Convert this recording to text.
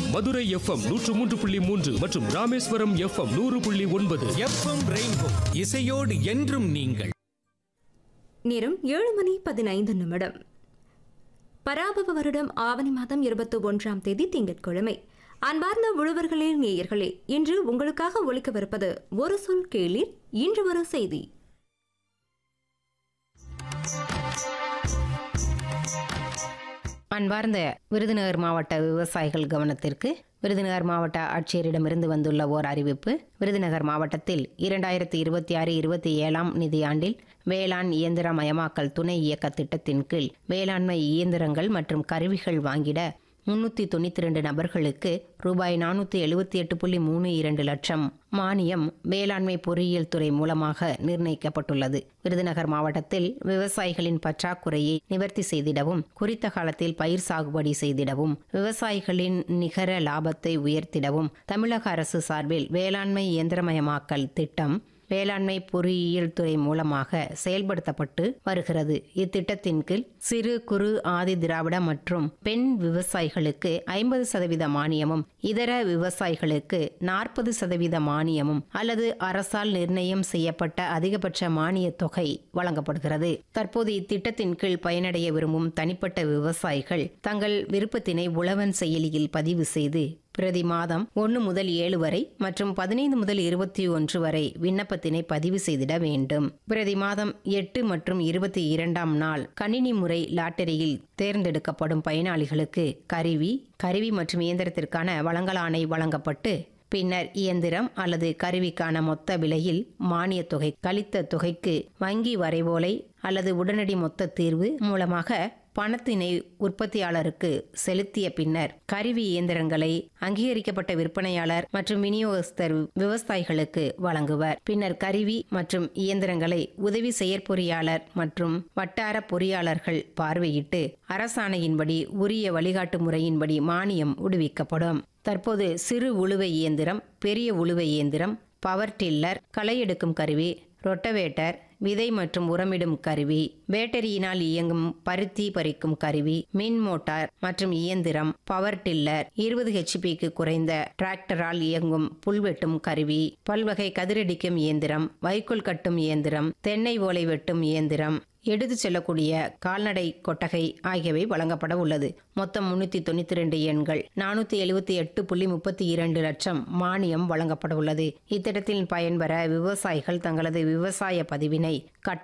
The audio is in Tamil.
மதுரை எஃப்எம் நூற்று மூன்று புள்ளி மூன்று மற்றும் ராமேஸ்வரம் எஃப்எம் நூறு புள்ளி ஒன்பது எஃப்எம் ரெயின்போ இசையோடு என்றும் நீங்கள் நேரம் ஏழு மணி பதினைந்து நிமிடம் பராபவ வருடம் ஆவணி மாதம் இருபத்தி ஒன்றாம் தேதி திங்கட்கிழமை அன்பார்ந்த உழவர்களே நேயர்களே இன்று உங்களுக்காக ஒலிக்கவிருப்பது ஒரு சொல் கேளீர் இன்று ஒரு செய்தி அன்பார்ந்த விருதுநகர் மாவட்ட விவசாயிகள் கவனத்திற்கு விருதுநகர் மாவட்ட ஆட்சியரிடமிருந்து வந்துள்ள ஓர் அறிவிப்பு விருதுநகர் மாவட்டத்தில் இரண்டாயிரத்தி இருபத்தி ஆறு இருபத்தி ஏழாம் நிதியாண்டில் வேளாண் இயந்திரமயமாக்கல் துணை இயக்க திட்டத்தின் கீழ் வேளாண்மை இயந்திரங்கள் மற்றும் கருவிகள் வாங்கிட முன்னூற்றி தொண்ணூற்றி ரெண்டு நபர்களுக்கு ரூபாய் நானூற்றி எழுபத்தி எட்டு புள்ளி மூணு இரண்டு லட்சம் மானியம் வேளாண்மை பொறியியல் துறை மூலமாக நிர்ணயிக்கப்பட்டுள்ளது விருதுநகர் மாவட்டத்தில் விவசாயிகளின் பற்றாக்குறையை நிவர்த்தி செய்திடவும் குறித்த காலத்தில் பயிர் சாகுபடி செய்திடவும் விவசாயிகளின் நிகர லாபத்தை உயர்த்திடவும் தமிழக அரசு சார்பில் வேளாண்மை இயந்திரமயமாக்கல் திட்டம் வேளாண்மை பொறியியல் துறை மூலமாக செயல்படுத்தப்பட்டு வருகிறது இத்திட்டத்தின் கீழ் சிறு குறு ஆதி திராவிட மற்றும் பெண் விவசாயிகளுக்கு ஐம்பது சதவீத மானியமும் இதர விவசாயிகளுக்கு நாற்பது சதவீத மானியமும் அல்லது அரசால் நிர்ணயம் செய்யப்பட்ட அதிகபட்ச மானிய தொகை வழங்கப்படுகிறது தற்போது இத்திட்டத்தின் கீழ் பயனடைய விரும்பும் தனிப்பட்ட விவசாயிகள் தங்கள் விருப்பத்தினை உழவன் செயலியில் பதிவு செய்து பிரதி மாதம் ஒன்று முதல் ஏழு வரை மற்றும் பதினைந்து முதல் இருபத்தி ஒன்று வரை விண்ணப்பத்தினை பதிவு செய்திட வேண்டும் பிரதி மாதம் எட்டு மற்றும் இருபத்தி இரண்டாம் நாள் கணினி முறை லாட்டரியில் தேர்ந்தெடுக்கப்படும் பயனாளிகளுக்கு கருவி கருவி மற்றும் இயந்திரத்திற்கான வழங்கலாணை வழங்கப்பட்டு பின்னர் இயந்திரம் அல்லது கருவிக்கான மொத்த விலையில் மானியத் தொகை கழித்த தொகைக்கு வங்கி வரைவோலை அல்லது உடனடி மொத்த தீர்வு மூலமாக பணத்தினை உற்பத்தியாளருக்கு செலுத்திய பின்னர் கருவி இயந்திரங்களை அங்கீகரிக்கப்பட்ட விற்பனையாளர் மற்றும் விநியோகஸ்தர் விவசாயிகளுக்கு வழங்குவர் பின்னர் கருவி மற்றும் இயந்திரங்களை உதவி செயற்பொறியாளர் மற்றும் வட்டார பொறியாளர்கள் பார்வையிட்டு அரசாணையின்படி உரிய வழிகாட்டு முறையின்படி மானியம் விடுவிக்கப்படும் தற்போது சிறு உழுவை இயந்திரம் பெரிய உழுவை இயந்திரம் பவர் டில்லர் களை எடுக்கும் கருவி ரொட்டவேட்டர் விதை மற்றும் உரமிடும் கருவி பேட்டரியினால் இயங்கும் பருத்தி பறிக்கும் கருவி மின் மோட்டார் மற்றும் இயந்திரம் பவர் டில்லர் இருபது ஹெச்பிக்கு குறைந்த டிராக்டரால் இயங்கும் புல்வெட்டும் கருவி பல்வகை கதிரடிக்கும் இயந்திரம் வைக்கோல் கட்டும் இயந்திரம் தென்னை ஓலை வெட்டும் இயந்திரம் எடுத்துச் செல்லக்கூடிய கால்நடை கொட்டகை ஆகியவை வழங்கப்பட உள்ளது மொத்தம் முன்னூத்தி தொண்ணூத்தி ரெண்டு எண்கள் நானூத்தி எழுபத்தி எட்டு புள்ளி முப்பத்தி இரண்டு லட்சம் மானியம் வழங்கப்பட உள்ளது இத்திட்டத்தில் பயன்பெற விவசாயிகள் தங்களது விவசாய பதிவினை கட்ட